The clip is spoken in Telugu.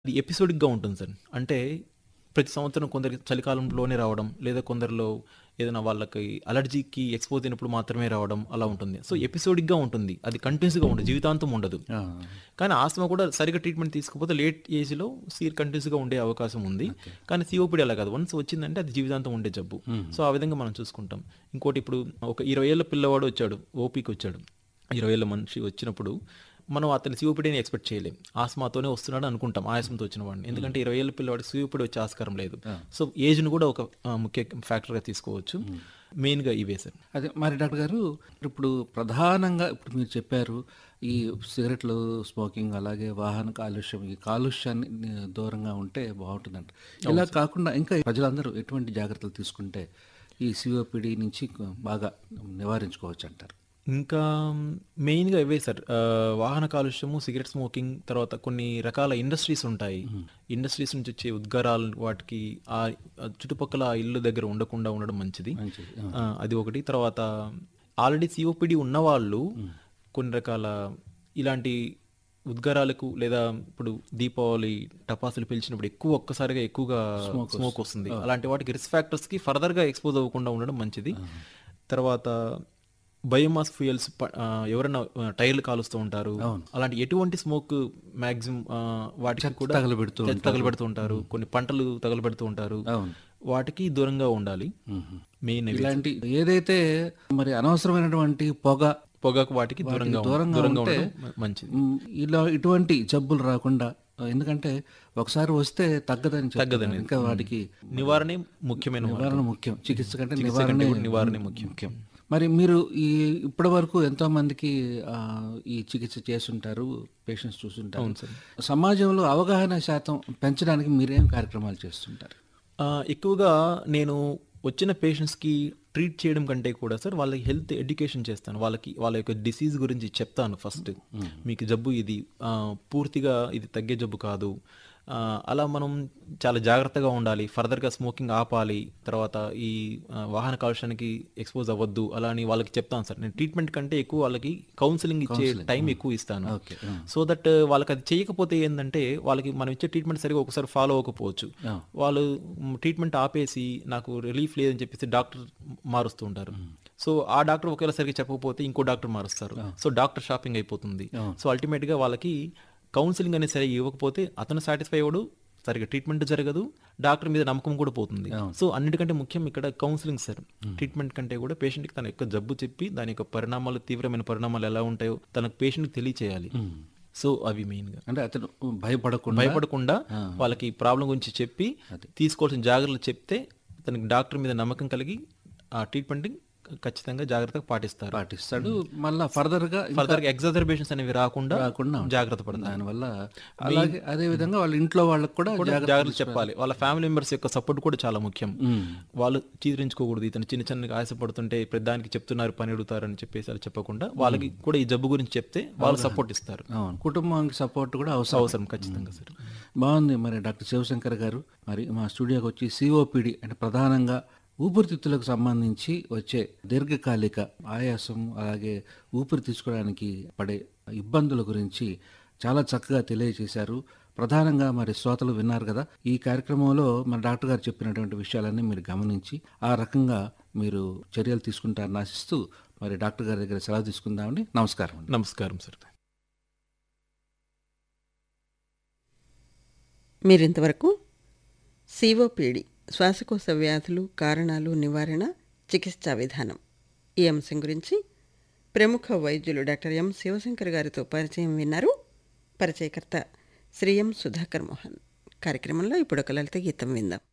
అది ఎపిసోడిక్‌గా ఉంటుంది సార్. అంటే ప్రతి సంవత్సరం కొందరికి చలికాలంలోనే రావడం, లేదా కొందరిలో ఏదైనా వాళ్ళకి అలర్జీకి ఎక్స్‌పోజ్ అయినప్పుడు మాత్రమే రావడం అలా ఉంటుంది. సో, ఎపిసోడిక్‌గా ఉంటుంది. అది కంటిన్యూస్‌గా ఉండదు. జీవితాంతం ఉండదు. ఆ! కానీ ఆస్తమా కూడా సరిగ్గా ట్రీట్మెంట్ తీసుకోకపోతే లేట్ ఏజ్‌లో సీర్ కంటిన్యూస్‌గా ఉండే అవకాశం ఉంది. ఓకే. కానీ సీఓపీడీ అలా కాదు. వన్స్ వచ్చిందంటే అది జీవితాంతం ఉండే జబ్బు. హ్మ్. సో, ఆ విధంగా మనం చూసుకుంటాం. ఇంకోటి ఇప్పుడు ఒక 20 ఏళ్ల పిల్లవాడు వచ్చాడు. ఓపీకి వచ్చాడు. 20 ఏళ్ల మనిషి వచ్చినప్పుడు మనం అతని సీఓపీడీని ఎక్స్‌పెక్ట్ చేయలేం. ఆస్మాతోనే వస్తున్నాడు అనుకుంటాం. ఆయాసంతో వచ్చిన వాడిని. ఎందుకంటే 20 ఏళ్ల పిల్లవాడికి సీఓపీడీ వచ్చే ఆస్కారం లేదు. ఆ! సో, ఏజ్‌ని కూడా ఒక ఆహ్, ముఖ్య ఫ్యాక్టర్‌గా తీసుకోవచ్చు. హ్మ్. మెయిన్‌గా ఇవే సార్. అదే మరి డాక్టర్ గారు ఇప్పుడు ప్రధానంగా ఇప్పుడు మీరు చెప్పారు ఈ సిగరెట్లు స్మోకింగ్ అలాగే వాహన కాలుష్యం ఈ కాలుష్యాన్ని ని- దూరంగా ఉంటే బాగుంటుందంట ఇలా కాకుండా ఇంకా ప్రజలందరూ ఎటువంటి జాగ్రత్తలు తీసుకుంటే ఈ సిఓపిడి నుంచి కొ- బాగా నివారించుకోవచ్చు అంటారు ఇంకా మెయిన్‌గా ఇవే సార్. ఆహ్, వాహన కాలుష్యము, సిగరెట్ స్మోకింగ్ తర్వాత కొన్ని రకాల ఇండస్ట్రీస్ ఉంటాయి. ఇండస్ట్రీస్ నుంచి వచ్చే ఉద్గారాలు వాటికి ఆ ఆ చుట్టుపక్కల ఆ ఇల్లు దగ్గర ఉండకుండా ఉండడం మంచిది. మంచిది ఆ. ఆ! అది ఒకటి. తర్వాత ఆల్రెడీ సీఓపీడీ ఉన్నవాళ్ళు కొన్ని రకాల ఇలాంటి ఉద్గారాలకు లేదా ఇప్పుడు దీపావళి టపాసులు పేల్చినప్పుడు ఎక్కువ ఒక్కసారిగా ఎక్కువగా స్మోక్ వస్తుంది. అలాంటి వాటికి రిస్క్ ఫ్యాక్టర్స్‌కి ఫర్దర్‌గా ఎక్స్‌పోజ్ అవ్వకుండా ఉండడం మంచిది. తర్వాత బయోమాస్ ఫ్యూయల్స్ ప- ఆ, ఎవరైనా ఆ, టైర్లు కాలుస్తూ ఉంటారు అవును. అలాంటి ఎటువంటి స్మోక్ మాక్సిమం వాటికి కూడా తగలబెడుతూ చెత్త తగలబెడుతూ ఉంటారు కొన్ని పంటలు తగలబెడుతూ ఉంటారు అవును వాటికి దూరంగా ఉండాలి మ్మ్. మెయిన్ ఇవి. ఇలాంటి ఏదైతే మరి అనవసరమైనటువంటి పొగ పొగాకు వాటికి దూరంగా ఉండ- దూరంగా దూరంగా ఉంటే ఉండడం మ- మంచిది మ్, ఇలా ఇటువంటి జబ్బులు రాకుండా ఎందుకంటే ఒకసారి వస్తే తగ్గదని చెప్తున్నారు. ఇంకా వాటికి నివారణే ముఖ్యమైన మార్గం. నివారణ ముఖ్యం చికిత్స కంటే కంటే నివారణ కూడా నివారణే ముఖ్యం. ముఖ్యం మరి మీరు ఈ ఇప్పటి వరకు ఎంతో మందికి ఆ, ఈ చికిత్స చేస్తుంటారు పేషెంట్స్ చూస్తుంటారు సమాజంలో అవగాహన శాతం పెంచడానికి మీరేం కార్యక్రమాలు చేస్తుంటారు ఆ, ఎక్కువగా నేను వచ్చిన పేషెంట్స్కి ట్రీట్ చేయడం కంటే కూడా సార్ వాళ్ళకి హెల్త్ ఎడ్యుకేషన్ చేస్తాను వాళ్ళకి వాళ్ళ యొక్క డిసీజ్ గురించి చెప్తాను ఫస్ట్ మీకు జబ్బు ఇది ఆ, పూర్తిగా ఇది తగ్గే జబ్బు కాదు ఆ, అలా మనం చాలా జాగ్రత్తగా ఉండాలి ఫర్దర్గా స్మోకింగ్ ఆపాలి తర్వాత ఈ ఆ, వాహన కాలుష్యానికి ఎక్స్పోజ్ అవ్వద్దు అలా అని వాళ్ళకి చెప్తాను సార్ నేను ట్రీట్మెంట్ కంటే ఎక్కువ వాళ్ళకి కౌన్సిలింగ్ ఇచ్చే టైం ఎక్కువ ఇస్తాను ఓకే సో దట్ వాళ్ళకి అది చేయకపోతే ఏంటంటే వాళ్ళకి మనం ఇచ్చే ట్రీట్మెంట్ సరిగా ఒకసారి ఫాలో అవ్వకపోవచ్చు ఆ. వాళ్ళు ట్రీట్మెంట్ ఆపేసి నాకు రిలీఫ్ లేదని చెప్పేసి డాక్టర్ మారుస్తూ ఉంటారు సో ఆ డాక్టర్ ఒకవేళ సరిగ్గా చెప్పకపోతే ఇంకో డాక్టర్ మారుస్తారు సో డాక్టర్ షాపింగ్ అయిపోతుంది అవును. సో అల్టిమేట్గా వాళ్ళకి కౌన్సిలింగ్ అనేది సరిగా ఇవ్వకపోతే అతను సాటిస్ఫై అవ్వడు సరిగా ట్రీట్మెంట్ జరగదు డాక్టర్ మీద నమ్మకం కూడా పోతుంది అవును. సో అన్నిటికంటే ముఖ్యం ఇక్కడ కౌన్సిలింగ్ సార్ ట్రీట్మెంట్ కంటే కూడా పేషెంట్కి తన యొక్క జబ్బు చెప్పి దాని యొక్క పరిణామాలు తీవ్రమైన పరిణామాలు ఎలా ఉంటాయో తనకు పేషెంట్కి తెలియచేయాలి మ్మ్. సో అవి మెయిన్గా అంటే అతను భయపడకుండా భయపడకుండా వాళ్ళకి ప్రాబ్లం గురించి చెప్పి తీసుకోవాల్సిన జాగ్రత్తలు చెప్తే తనకి డాక్టర్ మీద నమ్మకం కలిగి ఆ ట్రీట్మెంట్ ఖచ్చితంగా జాగ్రత్తగా పాటిస్తారు పాటిస్తాడు మళ్ళా ఫర్దర్ గా ఇంకా ఫర్దర్ ఎగ్జాజర్బేషన్స్ అనేవి రాకుండా రాకుండా జాగ్రత్త పడతారు దానివల్ల అలాగే అదే విధంగా వాళ్ళ ఇంట్లో వాళ్ళకి కూడా జాగ్రత్త జాగ్రత్త చెప్పాలి వాళ్ళ ఫ్యామిలీ మెంబర్స్ యొక్క సపోర్ట్ కూడా చాలా ముఖ్యం మ్మ్. వాళ్ళు చీదరించుకోకూడదు ఇతను చిన్న చిన్నగా ఆశపడుతుంటే పెద్దానికి చెప్తున్నారు పని అడుగుతారు అని చెప్పేసి అలా చెప్పకుండా వాళ్ళకి కూడా ఈ జబ్బు గురించి చెప్తే వాళ్ళు సపోర్ట్ ఇస్తారు అవును కుటుంబానికి సపోర్ట్ కూడా అవసరం అవసరం ఖచ్చితంగా సార్ బాగుంది మరి డాక్టర్ శివశంకర్ గారు మరి మా స్టూడియోకి వచ్చి సిఓపిడి అంటే ప్రధానంగా ఊపిరితిత్తులకు సంబంధించి వచ్చే దీర్ఘకాలిక ఆయాసం అలాగే ఊపిరి తీసుకోవడానికి పడే ఇబ్బందుల గురించి చాలా చక్కగా తెలియజేశారు ప్రధానంగా మరి శ్రోతలు విన్నారు కదా ఈ కార్యక్రమంలో మన డాక్టర్ గారు చెప్పినటువంటి విషయాలన్నీ మీరు గమనించి ఆ రకంగా మీరు చర్యలు తీసుకుంటారని ఆశిస్తూ మరి డాక్టర్ గారి దగ్గర సెలవు తీసుకుందామండి నమస్కారం అండి నమస్కారం సార్ మీరింతవరకు సిఓపిడి శ్వాసకోశ వ్యాధులు కారణాలు నివారణ చికిత్సా విధానం ఈ అంశం గురించి ప్రముఖ వైద్యులు డాక్టర్ ఎం శివశంకర్ గారితో పరిచయం విన్నారు పరిచయకర్త శ్రీ ఎం సుధాకర్ మోహన్ కార్యక్రమంలో ఇప్పుడు ఒక లలిత గీతం విందాం